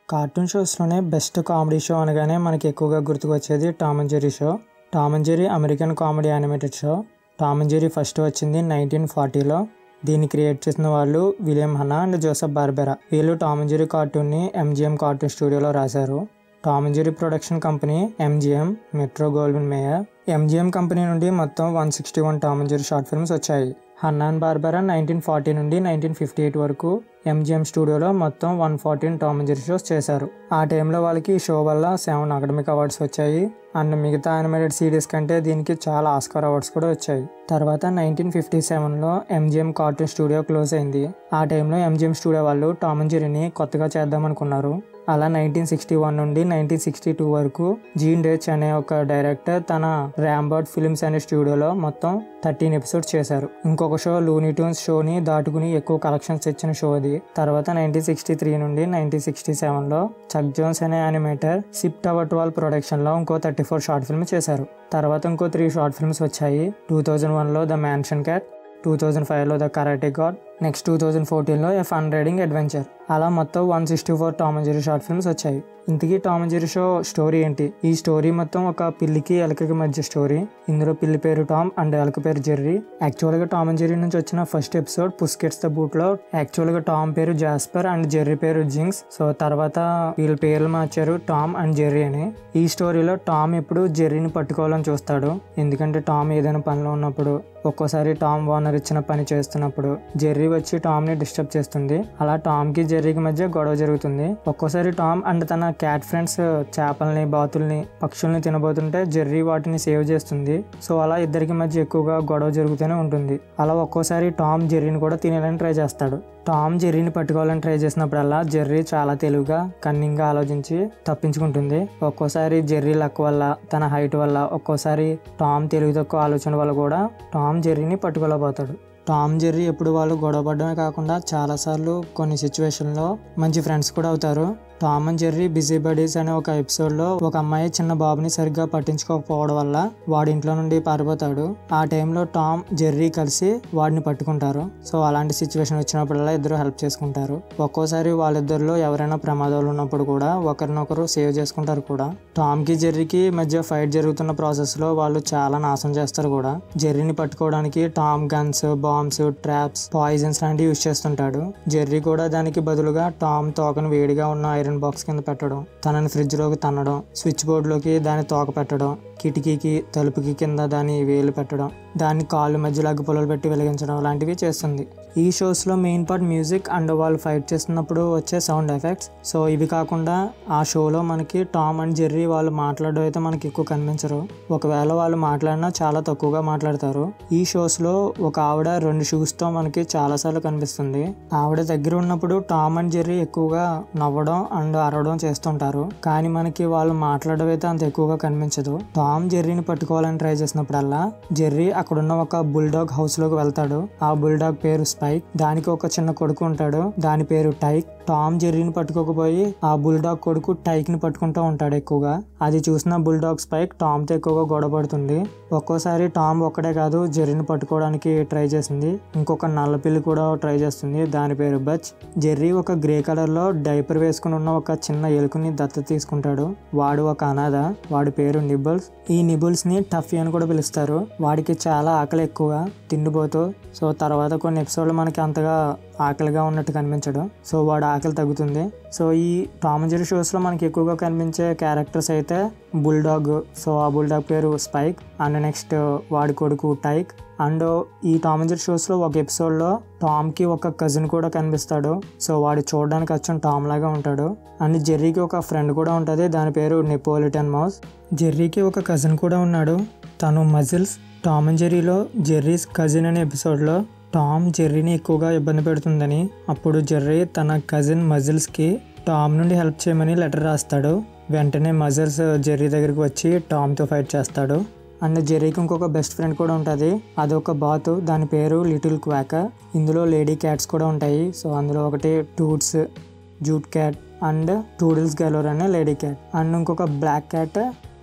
cartoon షోస్లోనే best comedy show అనగానే మనకి ఎక్కువగా గుర్తుకొచ్చేది Tom and Jerry show Tom and Jerry American comedy animated show Tom and Jerry first వచ్చింది nineteen ఫార్టీలో దీన్ని క్రియేట్ చేసిన వాళ్ళు William Hanna and Joseph Barbera వీళ్ళు టామ్ అండ్ జెర్రీ కార్టూన్ని ఎంజిఎం కార్టూన్ స్టూడియోలో రాశారు Tom and Jerry production company MGM Metro Golden Mayer MGM company నుండి మొత్తం one sixty one Tom and Jerry short films వచ్చాయి హన్నాన్ బార్బెరా నైన్టీన్ ఫార్టీ నుండి nineteen fifty eight వరకు ఎంజిఎం స్టూడియోలో మొత్తం one fourteen Tom and Jerry shows చేశారు ఆ టైంలో వాళ్ళకి ఈ షో వల్ల సెవెన్ అకాడమిక్ అవార్డ్స్ వచ్చాయి అండ్ మిగతా యానిమేటెడ్ సిరీస్ కంటే దీనికి చాలా ఆస్కార్ అవార్డ్స్ కూడా వచ్చాయి తర్వాత నైన్టీన్ ఫిఫ్టీ సెవెన్లో ఎంజిఎం కార్టూన్ స్టూడియో క్లోజ్ అయింది ఆ టైంలో ఎంజిఎం స్టూడియో వాళ్ళు టామ్ అండ్ జెర్రీని కొత్తగా చేద్దామనుకున్నారు అలా నైన్టీన్ సిక్స్టీ వన్ నుండి నైన్టీన్ సిక్స్టీ టూ వరకు జీన్ డేచ్ అనే ఒక డైరెక్టర్ తన ర్యాంబర్డ్ ఫిల్మ్స్ అనే స్టూడియోలో మొత్తం థర్టీన్ ఎపిసోడ్స్ చేశారు ఇంకొక షో లూనీ ట్యూన్స్ షోని దాటుకుని ఎక్కువ కలెక్షన్స్ ఇచ్చిన షో అది తర్వాత నైన్టీన్ సిక్స్టీ త్రీ నుండి నైన్టీన్ సిక్స్టీ సెవెన్లో చక్ జోన్స్ అనే యానిమేటర్ సిప్ టవర్ ట్వెల్వ్ ప్రొడక్షన్లో ఇంకో థర్టీ ఫోర్ షార్ట్ ఫిల్మ్ చేశారు తర్వాత ఇంకో త్రీ షార్ట్ ఫిల్మ్స్ వచ్చాయి టూ థౌజండ్ వన్లో the mansion cat two thousand ఫైవ్లో the karate guard next two thousand ఫోర్టీన్లో ఎ ఫన్ రైడింగ్ అడ్వెంచర్ అలా మొత్తం one sixty four Tom and Jerry short films వచ్చాయి ఇంతకీ టామ్ అండ్ జెర్రీ షో స్టోరీ ఏంటి ఈ స్టోరీ మొత్తం ఒక పిల్లికి ఎలకకి మధ్య స్టోరీ ఇందులో పిల్లి పేరు టామ్ అండ్ ఎలక పేరు జెర్రీ యాక్చువల్గా టామ్ అండ్ జెర్రీ నుంచి వచ్చిన ఫస్ట్ ఎపిసోడ్ పుస్కెట్స్ ద బూట్లో యాక్చువల్గా టామ్ పేరు జాస్పర్ అండ్ జెర్రీ పేరు జింగ్స్ సో తర్వాత వీళ్ళ పేర్లు మార్చారు టామ్ అండ్ జెర్రీ అని ఈ స్టోరీలో టామ్ ఎప్పుడు జెర్రీని పట్టుకోవాలని చూస్తాడు ఎందుకంటే టామ్ ఏదైనా పనిలో ఉన్నప్పుడు ఒక్కోసారి టామ్ ఓనర్ ఇచ్చిన పని చేస్తున్నప్పుడు జెర్రీ వచ్చి టామ్ ని డిస్టర్బ్ చేస్తుంది అలా టామ్ కి జెర్రీకి మధ్య గొడవ జరుగుతుంది ఒక్కోసారి టామ్ అండ్ తన క్యాట్ ఫ్రెండ్స్ చేపల్ని బాతుల్ని పక్షుల్ని తినబోతుంటే జెర్రీ వాటిని సేవ్ చేస్తుంది సో అలా ఇద్దరికి మధ్య ఎక్కువగా గొడవ జరుగుతూనే ఉంటుంది అలా ఒక్కోసారి టామ్ జెర్రీని కూడా తినేయాలని ట్రై చేస్తాడు టామ్ జెర్రీని పట్టుకోవాలని ట్రై చేసినప్పుడల్లా జెర్రీ చాలా తెలివిగా కన్నింగ్గా ఆలోచించి తప్పించుకుంటుంది ఒక్కోసారి జెర్రీ లక్ వల్ల తన హైట్ వల్ల ఒక్కోసారి టామ్ తెలివి తక్కువ ఆలోచన వల్ల కూడా టామ్ జెర్రీని పట్టుకోలేకపోతాడు టామ్ జెర్రీ ఎప్పుడు వాళ్ళు గొడవ పడడమే కాకుండా చాలాసార్లు కొన్ని సిచ్యువేషన్లో మంచి ఫ్రెండ్స్ కూడా అవుతారు Tom and Jerry busy buddies అనే ఒక ఎపిసోడ్లో ఒక అమ్మాయి చిన్న బాబుని సరిగ్గా పట్టించుకోకపోవడం వల్ల వాడి ఇంట్లో నుండి పారిపోతాడు ఆ టైంలో టామ్ జెర్రీ కలిసి వాడిని పట్టుకుంటారు సో అలాంటి సిచ్యువేషన్ వచ్చినప్పుడల్లా ఇద్దరు హెల్ప్ చేసుకుంటారు ఒక్కోసారి వాళ్ళిద్దరిలో ఎవరైనా ప్రమాదాలు ఉన్నప్పుడు కూడా ఒకరినొకరు సేవ్ చేసుకుంటారు కూడా టామ్కి జెర్రీకి మధ్య ఫైట్ జరుగుతున్న ప్రాసెస్లో వాళ్ళు చాలా నాశనం చేస్తారు కూడా జెర్రీని పట్టుకోవడానికి Tom guns bombs traps poisons లాంటివి యూజ్ చేస్తుంటాడు జెర్రీ కూడా దానికి బదులుగా టామ్ తోకను వేడిగా ఉన్న ఐరన్ బాక్స్ కింద పెట్టడం తనని ఫ్రిడ్జ్లోకి తన్నడం స్విచ్ బోర్డులోకి దాని తోక పెట్టడం కిటికీకి తలుపుకి కింద దాని వేలు పెట్టడం దాన్ని కాళ్ళు మధ్యలో అగ్గి పొలలు పెట్టి వెలిగించడం లాంటివి చేస్తుంది ఈ షోస్లో మెయిన్ పార్ట్ మ్యూజిక్ అండ్ వాళ్ళు ఫైట్ చేస్తున్నప్పుడు వచ్చే సౌండ్ ఎఫెక్ట్స్ సో ఇవి కాకుండా ఆ షోలో మనకి టామ్ అండ్ జెర్రీ వాళ్ళు మాట్లాడడం అయితే మనకి ఎక్కువ కనిపించరు ఒకవేళ వాళ్ళు మాట్లాడినా చాలా తక్కువగా మాట్లాడతారు ఈ షోస్లో ఒక ఆవిడ రెండు షూస్తో మనకి చాలాసార్లు కనిపిస్తుంది ఆవిడ దగ్గర ఉన్నప్పుడు టామ్ అండ్ జెర్రీ ఎక్కువగా నవ్వడం అండ్ అరవడం చేస్తుంటారు కానీ మనకి వాళ్ళు మాట్లాడడం అయితే అంత ఎక్కువగా కనిపించదు టామ్ జెర్రీని పట్టుకోవాలని ట్రై చేసినప్పుడల్లా జెర్రీ అక్కడున్న ఒక బుల్డాగ్ హౌస్ లోకి వెళ్తాడు ఆ బుల్డాగ్ పేరు స్పైక్ దానికి ఒక చిన్న కొడుకు ఉంటాడు దాని పేరు టైక్ టామ్ జెర్రీని పట్టుకోకపోయి ఆ బుల్డాగ్ కొడుకు టైక్ ని పట్టుకుంటూ ఉంటాడు ఎక్కువగా అది చూసిన బుల్డాగ్ స్పైక్ టామ్ తో ఎక్కువగా గొడవ పడుతుంది ఒక్కోసారి టామ్ ఒక్కడే కాదు జెర్రీని పట్టుకోవడానికి ట్రై చేసింది ఇంకొక నల్లపిల్లి కూడా ట్రై చేస్తుంది దాని పేరు బచ్ జెర్రీ ఒక గ్రే కలర్ లో డైపర్ వేసుకుని ఉన్న ఒక చిన్న ఎలుకని దత్త తీసుకుంటాడు వాడు ఒక అనాథ వాడి పేరు నిబుల్స్ ఈ నిబుల్స్ ని టఫీ అని కూడా పిలుస్తారు వాడికి చాలా ఆకలి ఎక్కువ తిండిపోతూ సో తర్వాత కొన్ని ఎపిసోడ్లు మనకి అంతగా ఆకలిగా ఉన్నట్టు కనిపించడు సో వాడు ఆకలి తగ్గుతుంది సో ఈ టామ్ అండ్ జెర్రీ షోస్లో మనకి ఎక్కువగా కనిపించే క్యారెక్టర్స్ అయితే బుల్డాగ్ సో ఆ బుల్డాగ్ పేరు స్పైక్ అండ్ నెక్స్ట్ వాడి కొడుకు టైక్ అండ్ ఈ టామ్ అండ్ జెర్రీ షోస్లో ఒక ఎపిసోడ్లో టామ్కి ఒక కజిన్ కూడా కనిపిస్తాడు సో వాడు చూడడానికి అచ్చం టామ్ లాగా ఉంటాడు అండ్ జెర్రీకి ఒక ఫ్రెండ్ కూడా ఉంటుంది దాని పేరు నెపోలిటన్ మౌస్ జెర్రీకి ఒక కజిన్ కూడా ఉన్నాడు తను మజిల్స్ టామ్ అండ్ జెర్రీలో జెర్రీస్ కజిన్ అనే ఎపిసోడ్లో టామ్ జెర్రీని ఎక్కువగా ఇబ్బంది పెడుతుందని అప్పుడు జెర్రీ తన కజిన్ మజిల్స్కి టామ్ నుండి హెల్ప్ చేయమని లెటర్ రాస్తాడు వెంటనే మజిల్స్ జెర్రీ దగ్గరికి వచ్చి టామ్తో ఫైట్ చేస్తాడు అండ్ జెర్రీకి ఇంకొక బెస్ట్ ఫ్రెండ్ కూడా ఉంటుంది అదొక బాతు దాని పేరు లిటిల్ క్వాకర్ ఇందులో లేడీ క్యాట్స్ కూడా ఉంటాయి సో అందులో ఒకటి Toots zoot cat and Toodles Galore అనే లేడీ క్యాట్ అండ్ ఇంకొక బ్లాక్ క్యాట్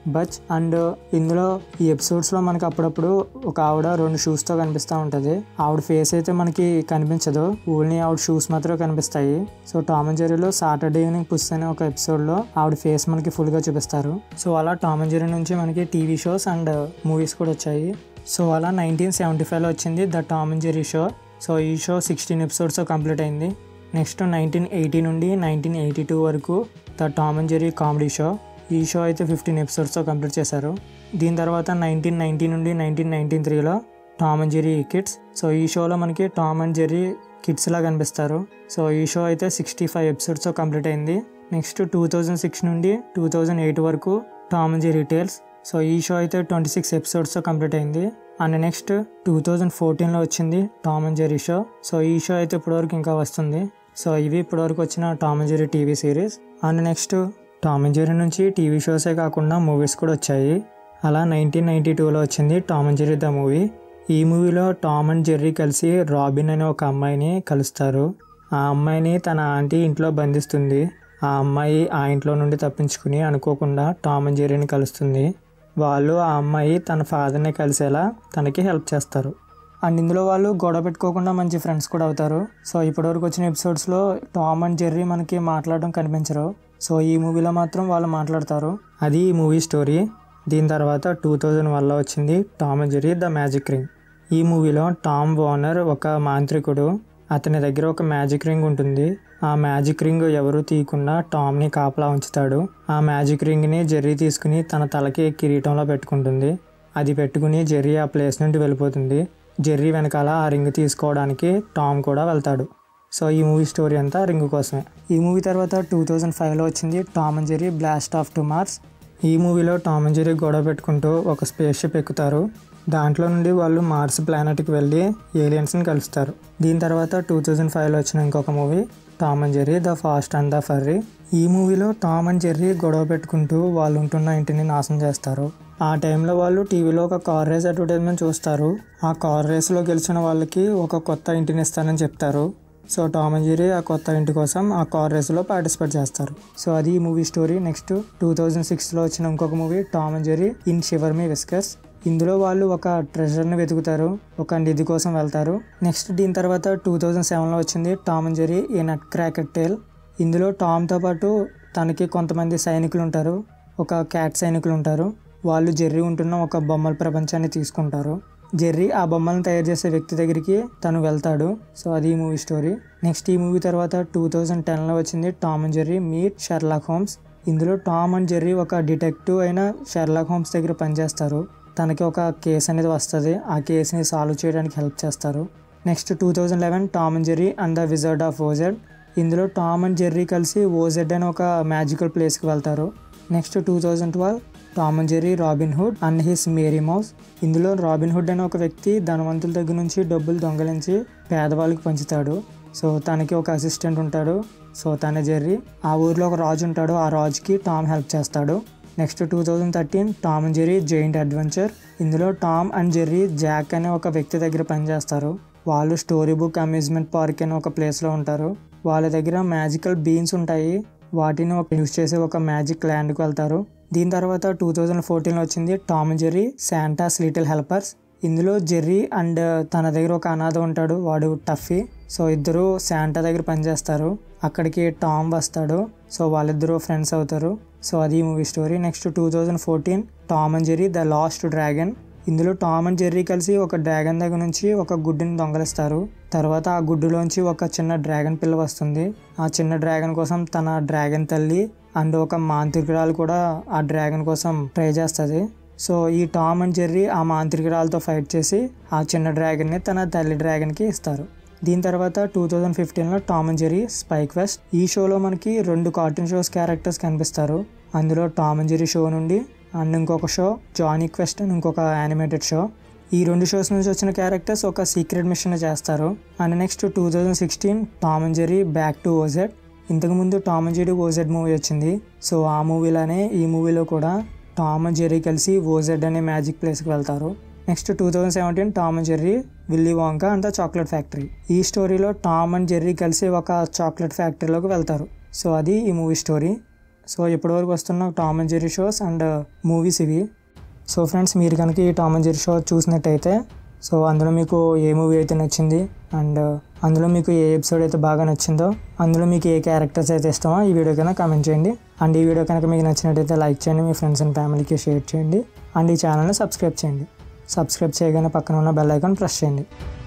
బచ్ అండ్ ఇందులో ఈ ఎపిసోడ్స్లో మనకి అప్పుడప్పుడు ఒక ఆవిడ రెండు షూస్తో కనిపిస్తూ ఉంటుంది ఆవిడ ఫేస్ అయితే మనకి కనిపించదు ఓన్లీ ఆవిడ షూస్ మాత్రమే కనిపిస్తాయి సో టామ్ అండ్ జెర్రీలో సాటర్డే ఈవినింగ్ పుస్ అనే ఒక ఎపిసోడ్లో ఆవిడ ఫేస్ మనకి ఫుల్గా చూపిస్తారు సో అలా టామ్ అండ్ జెర్రీ నుంచి మనకి టీవీ షోస్ అండ్ మూవీస్ కూడా వచ్చాయి సో అలా నైన్టీన్ సెవెంటీ ఫైవ్లో వచ్చింది the Tom and Jerry show so ఈ షో సిక్స్టీన్ ఎపిసోడ్స్ కంప్లీట్ అయింది నెక్స్ట్ నైన్టీన్ ఎయిటీ నుండి నైన్టీన్ ఎయిటీ టూ వరకు the Tom and Jerry comedy show ఈ షో అయితే ఫిఫ్టీన్ ఎపిసోడ్స్తో కంప్లీట్ చేశారు దీని తర్వాత నైన్టీన్ నైన్టీ నుండి నైన్టీన్ నైన్టీన్ త్రీలో Tom and Jerry kids so ఈ షోలో మనకి టామ్ అండ్ జెర్రీ కిడ్స్ లా కనిపిస్తారు సో ఈ షో అయితే సిక్స్టీ ఫైవ్ ఎపిసోడ్స్తో కంప్లీట్ అయింది నెక్స్ట్ టూ థౌజండ్ సిక్స్ నుండి టూ థౌజండ్ ఎయిట్ వరకు Tom and Jerry tales so ఈ షో అయితే ట్వంటీ సిక్స్ ఎపిసోడ్స్తో కంప్లీట్ అయింది అండ్ నెక్స్ట్ టూ థౌజండ్ ఫోర్టీన్లో వచ్చింది Tom and Jerry show so ఈ షో అయితే ఇప్పటివరకు ఇంకా వస్తుంది సో ఇవి ఇప్పటివరకు వచ్చిన Tom and Jerry TV series and next Tom and Jerry నుంచి టీవీ షోసే కాకుండా మూవీస్ కూడా వచ్చాయి అలా నైన్టీన్ నైన్టీ టూలో వచ్చింది Tom and Jerry the movie ఈ మూవీలో టామ్ అండ్ జెర్రీ కలిసి రాబిన్ అనే ఒక అమ్మాయిని కలుస్తారు ఆ అమ్మాయిని తన ఆంటీ ఇంట్లో బంధిస్తుంది ఆ అమ్మాయి ఆ ఇంట్లో నుండి తప్పించుకుని అనుకోకుండా టామ్ అండ్ జెర్రీని కలుస్తుంది వాళ్ళు ఆ అమ్మాయి తన ఫాదర్ని కలిసేలా తనకి హెల్ప్ చేస్తారు అండ్ ఇందులో వాళ్ళు గొడవ పెట్టుకోకుండా మంచి ఫ్రెండ్స్ కూడా అవుతారు సో ఇప్పటివరకు వచ్చిన ఎపిసోడ్స్లో టామ్ అండ్ జెర్రీ మనకి మాట్లాడడం కనిపించరు సో ఈ మూవీలో మాత్రం వాళ్ళు మాట్లాడతారు అది ఈ మూవీ స్టోరీ దీని తర్వాత టూ థౌజండ్ వన్లో వచ్చింది Tom and Jerry the magic ring ఈ మూవీలో టామ్ వార్నర్ ఒక మాంత్రికుడు అతని దగ్గర ఒక మ్యాజిక్ రింగ్ ఉంటుంది ఆ మ్యాజిక్ రింగ్ ఎవరు తీయకుండా టామ్ని కాపలా ఉంచుతాడు ఆ మ్యాజిక్ రింగ్ని జెర్రీ తీసుకుని తన తలకి కిరీటంలో పెట్టుకుంటుంది అది పెట్టుకుని జెర్రీ ఆ ప్లేస్ నుండి వెళ్ళిపోతుంది జెర్రీ వెనకాల ఆ రింగ్ తీసుకోవడానికి టామ్ కూడా వెళ్తాడు సో ఈ మూవీ స్టోరీ అంతా రింగ్ కోసమే ఈ మూవీ తర్వాత టూ థౌజండ్ ఫైవ్లో వచ్చింది Tom and Jerry blast off to Mars ఈ మూవీలో టామ్ అండ్ జెర్రీ గొడవ పెట్టుకుంటూ ఒక స్పేస్ షిప్ ఎక్కుతారు దాంట్లో నుండి వాళ్ళు మార్స్ ప్లానెట్కి వెళ్ళి ఏలియన్స్ని కలుస్తారు దీని తర్వాత టూ థౌజండ్ ఫైవ్లో వచ్చిన ఇంకొక movie Tom and Jerry the fast and the furry ఈ మూవీలో టామ్ అండ్ జెర్రీ గొడవ పెట్టుకుంటూ వాళ్ళు ఉంటున్న ఇంటిని నాశనం చేస్తారు ఆ టైంలో వాళ్ళు టీవీలో ఒక కార్ రేస్ అడ్వర్టైజ్మెంట్ చూస్తారు ఆ కార్ రేస్లో గెలిచిన వాళ్ళకి ఒక కొత్త ఇంటిని ఇస్తానని చెప్తారు సో టామ్ అండ్ జెర్రీ ఆ కొత్త ఇంటి కోసం ఆ కార్ రేస్లో పార్టిసిపేట్ చేస్తారు సో అది ఈ movie story next two thousand సిక్స్లో వచ్చిన ఇంకొక movie Tom and Jerry in shiver me whiskers ఇందులో వాళ్ళు ఒక ట్రెజర్ని వెతుకుతారు ఒక నిధి కోసం వెళ్తారు నెక్స్ట్ దీని తర్వాత టూ థౌజండ్ సెవెన్లో వచ్చింది Tom and Jerry a nutcracker tale ఇందులో టామ్తో పాటు తనకి కొంతమంది సైనికులు ఉంటారు ఒక క్యాట్ సైనికులు ఉంటారు వాళ్ళు జెర్రీ ఉంటున్న ఒక బొమ్మల ప్రపంచాన్ని తీసుకుంటారు జెర్రీ ఆ బొమ్మలను తయారు చేసే వ్యక్తి దగ్గరికి తను వెళ్తాడు సో అది ఈ మూవీ స్టోరీ నెక్స్ట్ ఈ మూవీ తర్వాత టూ థౌజండ్ టెన్లో వచ్చింది Tom and Jerry meet Sherlock Holmes ఇందులో టామ్ అండ్ జెర్రీ ఒక డిటెక్టివ్ అయిన షెర్లాక్ హోమ్స్ దగ్గర పనిచేస్తారు తనకి ఒక కేసు అనేది వస్తుంది ఆ కేసుని సాల్వ్ చేయడానికి హెల్ప్ చేస్తారు next two thousand eleven Tom and Jerry and the wizard of Oz ఇందులో టామ్ అండ్ జెర్రీ కలిసి ఓజెడ్ అని ఒక మ్యాజికల్ ప్లేస్కి వెళ్తారు next two thousand twelve Tom and Jerry Robin Hood and his merry mouse ఇందులో Robin Hood అనే ఒక వ్యక్తి ధనవంతుల దగ్గర నుంచి డబ్బులు దొంగలించి పేదవాళ్ళకి పంచుతాడు సో తనకి ఒక అసిస్టెంట్ ఉంటాడు సో తన జెర్రీ ఆ ఊర్లో ఒక రాజు ఉంటాడు ఆ రాజుకి టామ్ హెల్ప్ చేస్తాడు next two thousand thirteen Tom and Jerry giant adventure ఇందులో టామ్ అండ్ జెర్రీ జాక్ అనే ఒక వ్యక్తి దగ్గర పనిచేస్తారు వాళ్ళు స్టోరీ బుక్ అమ్యూజ్మెంట్ పార్క్ అనే ఒక ప్లేస్లో ఉంటారు వాళ్ళ దగ్గర మ్యాజికల్ బీన్స్ ఉంటాయి వాటిని ఒక యూస్ చేసే ఒక మ్యాజిక్ ల్యాండ్కి వెళ్తారు దీని తర్వాత టూ థౌజండ్ ఫోర్టీన్లో వచ్చింది Tom and Jerry Santa's little helpers ఇందులో జెర్రీ అండ్ తన దగ్గర ఒక అనాథ ఉంటాడు వాడు టఫీ సో ఇద్దరు శాంటా దగ్గర పనిచేస్తారు అక్కడికి టామ్ వస్తాడు సో వాళ్ళిద్దరూ ఫ్రెండ్స్ అవుతారు సో అది movie story next two thousand fourteen Tom and Jerry the lost dragon ఇందులో టామ్ అండ్ జెర్రీ కలిసి ఒక డ్రాగన్ దగ్గర నుంచి ఒక గుడ్డుని దొంగలిస్తారు తర్వాత ఆ గుడ్డులోంచి ఒక చిన్న డ్రాగన్ పిల్ల వస్తుంది ఆ చిన్న డ్రాగన్ కోసం తన డ్రాగన్ తల్లి అండ్ ఒక మాంత్రికురాలు కూడా ఆ డ్రాగన్ కోసం ట్రై చేస్తుంది సో ఈ టామ్ అండ్ జెర్రీ ఆ మాంత్రికురాలతో ఫైట్ చేసి ఆ చిన్న డ్రాగన్ని తన తల్లి డ్రాగన్కి ఇస్తారు దీని తర్వాత టూ థౌజండ్ ఫిఫ్టీన్లో Tom and Jerry spy quest ఈ షోలో మనకి రెండు కార్టూన్ షోస్ క్యారెక్టర్స్ కనిపిస్తారు అందులో టామ్ అండ్ జెర్రీ షో నుండి అండ్ ఇంకొక షో జానీ క్వెస్ట్ అని ఇంకొక యానిమేటెడ్ షో ఈ రెండు షోస్ నుంచి వచ్చిన క్యారెక్టర్స్ ఒక సీక్రెట్ మిషన్ చేస్తారు and next two thousand sixteen Tom and Jerry back to Oz ఇంతకుముందు Tom and Jerry Oz movie వచ్చింది సో ఆ మూవీలోనే ఈ మూవీలో కూడా టామ్ అండ్ జెర్రీ కలిసి ఓజెడ్ అనే మ్యాజిక్ ప్లేస్కి వెళ్తారు next two thousand seventeen Tom and Jerry Willy Wonka and the chocolate factory ఈ స్టోరీలో టామ్ అండ్ జెర్రీ కలిసి ఒక చాక్లెట్ ఫ్యాక్టరీలోకి వెళ్తారు సో అది ఈ మూవీ స్టోరీ సో ఇప్పటివరకు వస్తున్న Tom and Jerry shows and movies ఇవి సో ఫ్రెండ్స్ మీరు కనుక ఈ టామ్ అండ్ జెర్రీ షో చూసినట్టయితే సో అందులో మీకు ఏ మూవీ అయితే నచ్చింది అండ్ అందులో మీకు ఏ ఎపిసోడ్ అయితే బాగా నచ్చిందో అందులో మీకు ఏ క్యారెక్టర్స్ అయితే ఇస్తామో ఈ వీడియో కన్నా కామెంట్ చేయండి అండ్ ఈ వీడియో కనుక మీకు నచ్చినట్టయితే లైక్ చేయండి మీ ఫ్రెండ్స్ అండ్ ఫ్యామిలీకి షేర్ చేయండి అండ్ ఈ ఛానల్ని సబ్స్క్రైబ్ చేయండి సబ్స్క్రైబ్ చేయగానే పక్కన ఉన్న బెల్ ఐకాన్ ప్రెస్ చేయండి